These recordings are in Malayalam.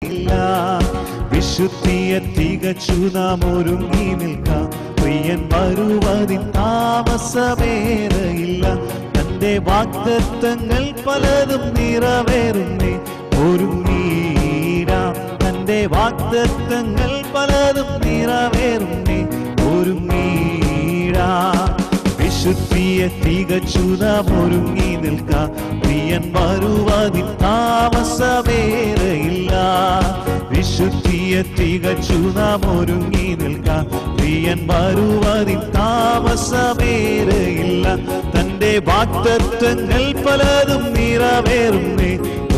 ഇല്ല വിശുദ്ധിയെ തികച്ചു നാം ഒരുങ്ങി നിൽക്കാം പ്രിയൻ വരുവതിൻ താമസമേറയില്ല തന്റെ വാഗ്ദത്തങ്ങൾ പലതും നിറവേറുന്നേ ഒരുങ്ങീടാം തന്റെ വാഗ്ദത്തങ്ങൾ പലതും നിറവേറുന്നേ ഒരുങ്ങീടാം വിശുദ്ധിയെ തികച്ചു നാം ഒരുങ്ങി നിൽക്കാം പ്രിയൻ വരുവതിൻ താമസമേറയില്ല വിശുദ്ധിയെ തികച്ചു നാം ഒരുങ്ങി നിൽക്കാം പ്രിയൻ വരുവതിൻ താമസമേറയില്ല തന്റെ വാക്തത്വങ്ങൾ പലതും നിറവേറുന്നേ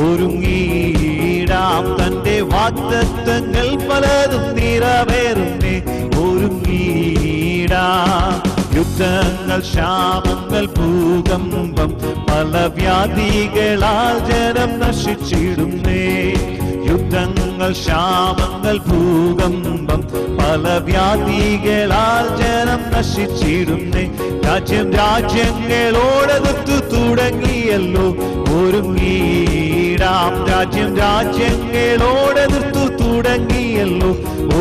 ഒരുങ്ങിയിടാം തന്റെ വാക്തത്വങ്ങൾ പലതും നിറവേറുന്നേ ഒരുങ്ങിയിടാം യുദ്ധങ്ങൾ ശാപങ്ങൾ ഭൂകമ്പം പല വ്യാധികളാൽ ജനം നശിച്ചിടുന്നേ യുദ്ധങ്ങൾ ശാപങ്ങൾ ഭൂകമ്പം പല വ്യാധികളാൽ ജനം നശിച്ചിടുന്നേ രാജ്യം രാജ്യങ്ങളോടടുത്തു തുടങ്ങിയല്ലോ ഒരുങ്ങീടാം രാജ്യം രാജ്യങ്ങളോടടുത്തു തുടങ്ങിയല്ലോ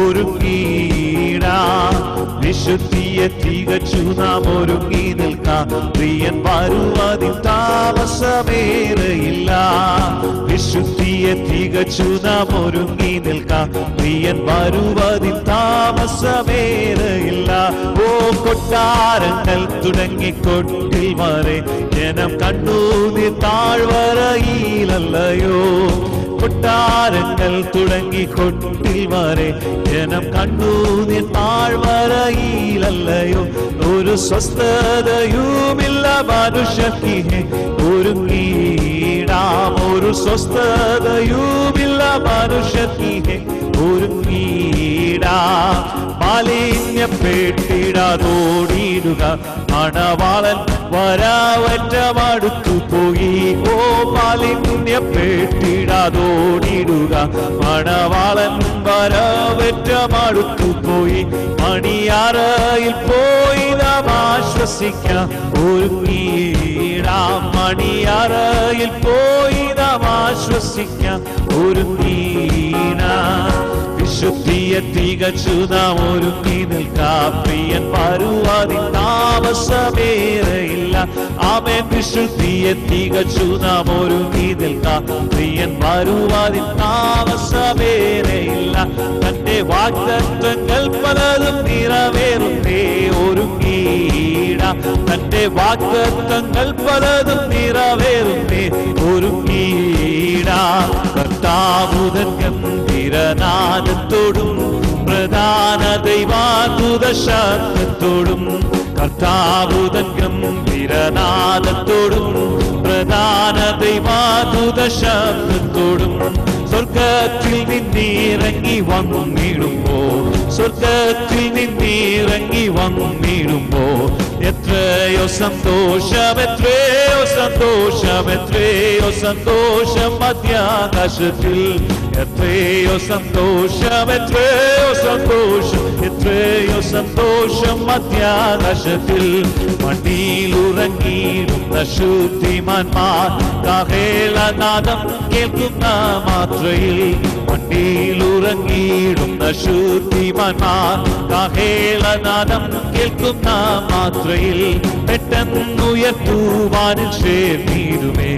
ഒരുങ്ങീടാം വിശുദ്ധിയെ തികച്ചു നാം ഒരുങ്ങി നിൽക്കാം പ്രിയൻ വരുവതിൽ താമസമേറയില്ല വിശുദ്ധിയെ തികച്ചു നാം ഒരുങ്ങി നിൽക്കാം പ്രിയൻ വരുവതിൽ താമസമേറയില്ല ഓ കൊട്ടാരങ്ങൾ തുടങ്ങി കൊട്ടിൽ വരെ ജനം കണ്ടു നീ താഴ്വരയിലല്ലയോ കൊട്ടാരങ്ങൾ തുടങ്ങി കൊട്ടിൽ വരെ ജനം കണ്ടു നീ താഴ്വരയിലല്ലയോ ഒരു സ്വസ്ഥതയുമില്ല മനുഷ്യക്ക് ഒരുങ്ങീടാം ഒരു സ്വസ്ഥതയുമില്ല മനുഷ്യക്ക് ഒരുങ്ങീടാം മാലിന്യപ്പെട്ടിടാതോടിയിടുക മണവാളൻ വരാവറ്റമടുത്തു പോയി ഓ മാലിന്യപ്പെട്ടിടാതോടിയിടുക മണവാളൻ വരാവറ്റമടുത്തു പോയി മണിയാറയിൽ പോയി നാം ആശ്വസിക്കാം ഒരുങ്ങീടാം മണിയാറയിൽ പോയി നാം ആശ്വസിക്കാം ഒരുങ്ങീടാം വിശുദ്ധിയെ തികച്ചു നാം ഒരുങ്ങി നിൽക്കാം പ്രിയൻ വരുവാതിൻ താമസമേറയില്ല ആമേൻ വിശുദ്ധിയെ തികച്ചു നാം ഒരുങ്ങി നിൽക്കാം പ്രിയൻ വരുവാതിൻ താമസമേറയില്ല തന്റെ വാഗ്ദത്വങ്ങൾ പലതും നിറവേറുന്നേ ഒരുങ്ങീട തന്റെ വാഗ്ദത്വങ്ങൾ പലതും നിറവേറുന്നേ ഒരുങ്ങീട കർത്താവുതൻ ഗംഭീരനാദത്തോടും പ്രധാന ദൈവാതുത ശബ്ദത്തോടും കർത്താവുതൻ ഗംഭീരനാദത്തോടും പ്രധാന ദൈവാതുത ശബ്ദത്തോടും സ്വർഗത്തിൽ നിന്നിറങ്ങി വന്നിടുമ്പോ സ്വർഗത്തിൽ നിന്നിറങ്ങി വന്നിടുമ്പോ എത്രയോ സന്തോഷം എത്രയോ സന്തോഷം എത്രയോ സന്തോഷം മധ്യാകാശത്തിൽ എത്രയോ സന്തോഷം എത്രയോ സന്തോഷം എത്രയോ സന്തോഷം മധ്യാകാശത്തിൽ മടിയിലുറങ്ങിയിടുന്ന ശുദ്ധിമാന്മാർ കാഹേളനാദം കേൾക്കുന്ന മാത്രയിൽ മടിയിലുറങ്ങിയിടുന്ന ശുദ്ധിമാന്മാർ കാഹേളനാദം കേൾക്കുന്ന മാത്രയിൽ പെട്ടെന്നുയർത്തുവാനിൽ ചേർന്നിടുമേ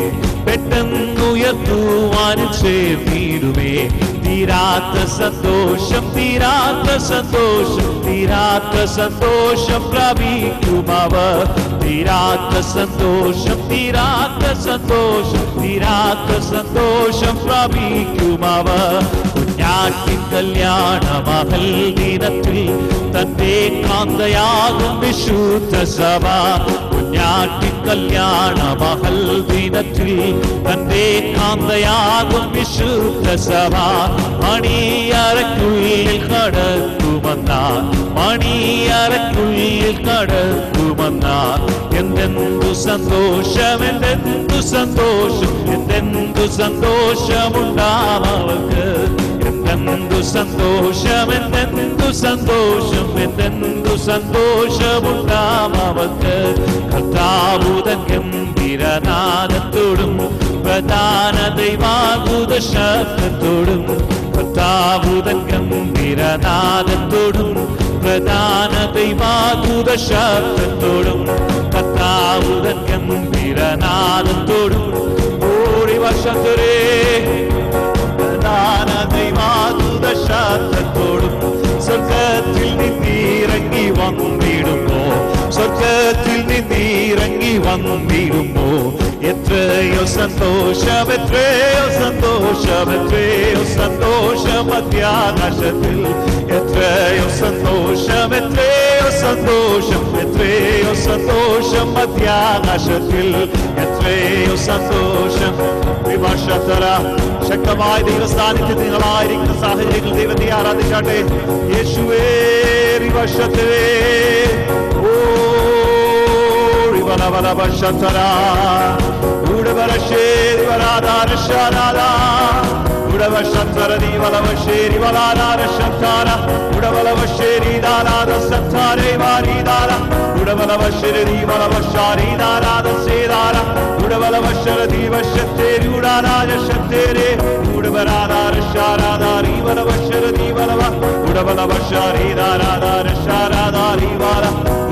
പെട്ടെന്നുയർത്തുവാനിൽ ചേർന്നിടുമേ തീരാത്ത സന്തോഷം തീരാത്ത സന്തോഷം തീരാത്ത സന്തോഷം പ്രാപിക്കുമവർ തീരാത്ത സന്തോഷം തീരാത്ത സന്തോഷം തീരാത്ത സന്തോഷം പ്രാപിക്കുമവർ കുഞ്ഞാട്ടിൻ കല്യാണ മഹൽ ദിനത്തിൽ തന്റെ കാന്തയാകും വിശുദ്ധ സഭ കുഞ്ഞാട്ടിൻ കല്യാണ മഹൽ ദിനത്തിൽ തന്റെ കാന്തയാകും വിശുദ്ധ സഭ മണിയറയ്ക്കുള്ളിൽ കടക്കുമെന്നാൽ മണിയറയ്ക്കുള്ളിൽ കടക്കുമെന്നാൽ എന്തെന്തു സന്തോഷം എന്തെന്തു സന്തോഷം എന്തെന്തു സന്തോഷമുണ്ടാവർക്ക് എന്തെന്തു സന്തോഷം എന്തെന്തു സന്തോഷം എന്തെന്തു സന്തോഷമുണ്ടാവർക്ക് കർത്താവുതൻ ഗംഭീരനാദത്തോടും പ്രധാന ദൈവാഭൂത ശബ്ദത്തോടും കർത്താവുതൻ ഗംഭീരനാദത്തോടും പ്രധാന ദൈവാദൂത ശബ്ദത്തോടും കർത്താവുതൻ ഗംഭീരനാദത്തോടും ഓടി വർഷത്തിരേ പ്രധാന ദൈവാദൂത ശബ്ദത്തോടും സ്വർഗത്തിൽ നിന്നിറങ്ങി വന്നിടുമോ സ്വർഗത്തിൽ നിന്നിറങ്ങി വന്നിടുമോ എത്രയോ സന്തോഷം എത്രയോ സന്തോഷം എത്രയോ സന്തോഷം മധ്യാകാശത്തിൽ എത്രയോ സന്തോഷം എത്രയോ സന്തോഷം എത്രയോ സന്തോഷം മധ്യാകാശത്തിൽ എത്രയോ സന്തോഷം വിഭാഷത്തര ശക്തമായ ദൈവസ്ഥാനത്തിൽ നിങ്ങളായിരിക്കുന്ന സാഹചര്യങ്ങൾ ദൈവത്തെ ആരാധിച്ചാട്ടെ യേശുവേ വിഭാഷത്തേ ഓ റിവലവലവശത്തര ഉടവരശേരി വരാധാരശാരാധ ഉടവശത്തര ദീവലവശേരി വലാധാരശത്താര ഉടവലവശേരി ദാരാധ സത്താരേ വാരീദാര ഉടവലവശരി ദീവലവശാരീദാരാധ സേദാര ഉടവലവശര ദീവശത്തേരി ഉടാരാജശത്തേരേ ഉടവരാധാരശാരാധാ റീവലവശര ദീവലവ ഉടവലവശാരീദാരാധാരശാരാധാരീവാല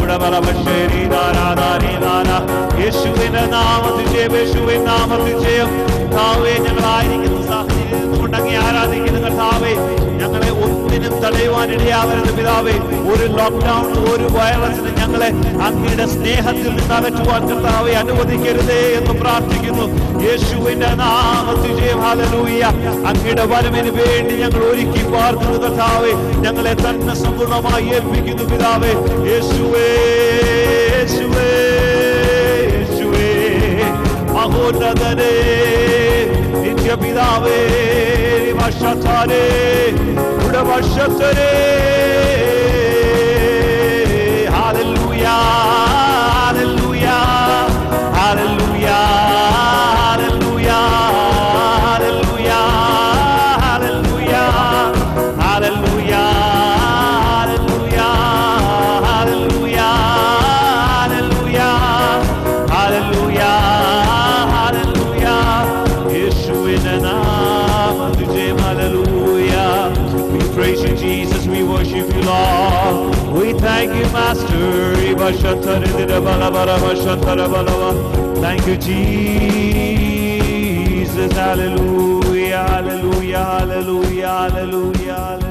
യേശുവിന്റെ നാമത്തിൽ ജയം യേശുവിൻ നാമത്തിൽ ജയം കർത്താവേ ഞങ്ങളായിരിക്കുന്ന സാഹചര്യത്തിൽ നിന്നുകൊണ്ടങ്ങി ആരാധിക്കുന്ന കർത്താവേ ഞങ്ങളെ ഒന്നിനും തടയുവാൻ ഇടയാവരുത് പിതാവേ ഒരു ലോക്ക്ഡൌൺ ഒരു വൈറസിന് ഞങ്ങളെ അങ്ങയുടെ സ്നേഹത്തിൽ നിന്ന് അകറ്റുവാൻ കർത്താവെ അനുവദിക്കരുതേ എന്ന് പ്രാർത്ഥിക്കുന്നു യേശുവിന്റെ നാമത്തിൽ ജയം ഹാലലൂയ അങ്ങയുടെ വരവിന് വേണ്ടി ഞങ്ങൾ ഒരുക്കി പാർക്കുന്നു കർത്താവെ ഞങ്ങളെ തന്നെ സമ്പൂർണ്ണമായി ഏൽപ്പിക്കുന്നു പിതാവേ യേശുവേ യേശുവേ യേശുവേ മഹോന്നതനേ നിത്യപിതാവേ വർഷത്താരേ ഉടവർഷത്തരേ Hallelujah, hallelujah, hallelujah, hallelujah, hallelujah, hallelujah, hallelujah, hallelujah, hallelujah, hallelujah, hallelujah, hallelujah. യേശുവിന്റെ നാമത്തിൽ ജയം, hallelujah. We praise you, Jesus. We worship you, Lord. We thank you, Master. Thank you, Jesus. Hallelujah, hallelujah, hallelujah, hallelujah. hallelujah.